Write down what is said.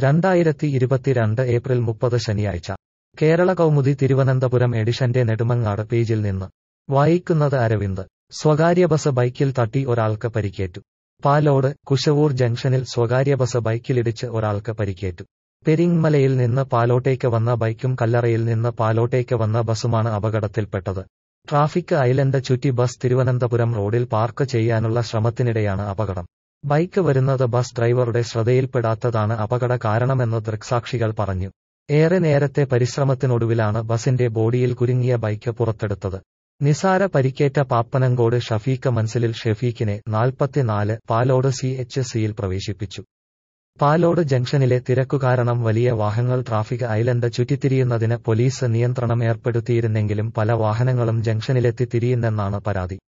രണ്ടായിരത്തി ഇരുപത്തിരണ്ട് ഏപ്രിൽ മുപ്പത് ശനിയാഴ്ച കേരള കൗമുദി തിരുവനന്തപുരം എഡിഷന്റെ നെടുമങ്ങാട് പേജിൽ നിന്ന് വായിക്കുന്നത് അരവിന്ദ് സ്വകാര്യ ബസ് ബൈക്കിൽ തട്ടി ഒരാൾക്ക് പരിക്കേറ്റു പാലോട് കുശവൂർ ജംഗ്ഷനിൽ സ്വകാര്യ ബസ് ബൈക്കിലിടിച്ച് ഒരാൾക്ക് പരിക്കേറ്റു പെരിങ്മലയിൽ നിന്ന് പാലോട്ടേക്ക് വന്ന ബൈക്കും കല്ലറയിൽ നിന്ന് പാലോട്ടേക്ക് വന്ന ബസുമാണ് അപകടത്തിൽപ്പെട്ടത് ട്രാഫിക് ഐലൻഡ് ചുറ്റി ബസ് തിരുവനന്തപുരം റോഡിൽ പാർക്ക് ചെയ്യാനുള്ള ശ്രമത്തിനിടെയാണ് അപകടം ബൈക്ക് വരുന്നത് ബസ് ഡ്രൈവറുടെ ശ്രദ്ധയിൽപ്പെടാത്തതാണ് അപകട കാരണമെന്ന് ദൃക്സാക്ഷികൾ പറഞ്ഞു ഏറെ നേരത്തെ പരിശ്രമത്തിനൊടുവിലാണ് ബസിന്റെ ബോഡിയിൽ കുരുങ്ങിയ ബൈക്ക് പുറത്തെടുത്തത് നിസാര പരിക്കേറ്റ പാപ്പനങ്കോട് ഷഫീഖ് മൻസിലിൽ ഷെഫീഖിനെ നാൽപ്പത്തിനാല് പാലോട് സി എച്ച് സിയിൽ പ്രവേശിപ്പിച്ചു പാലോട് ജംഗ്ഷനിലെ തിരക്കു കാരണം വലിയ വാഹനങ്ങൾ ട്രാഫിക് ഐലൻഡ് ചുറ്റിത്തിരിയുന്നതിന് പോലീസ് നിയന്ത്രണം ഏർപ്പെടുത്തിയിരുന്നെങ്കിലും പല വാഹനങ്ങളും ജംഗ്ഷനിലെത്തി തിരിയുന്നെന്നാണ് പരാതി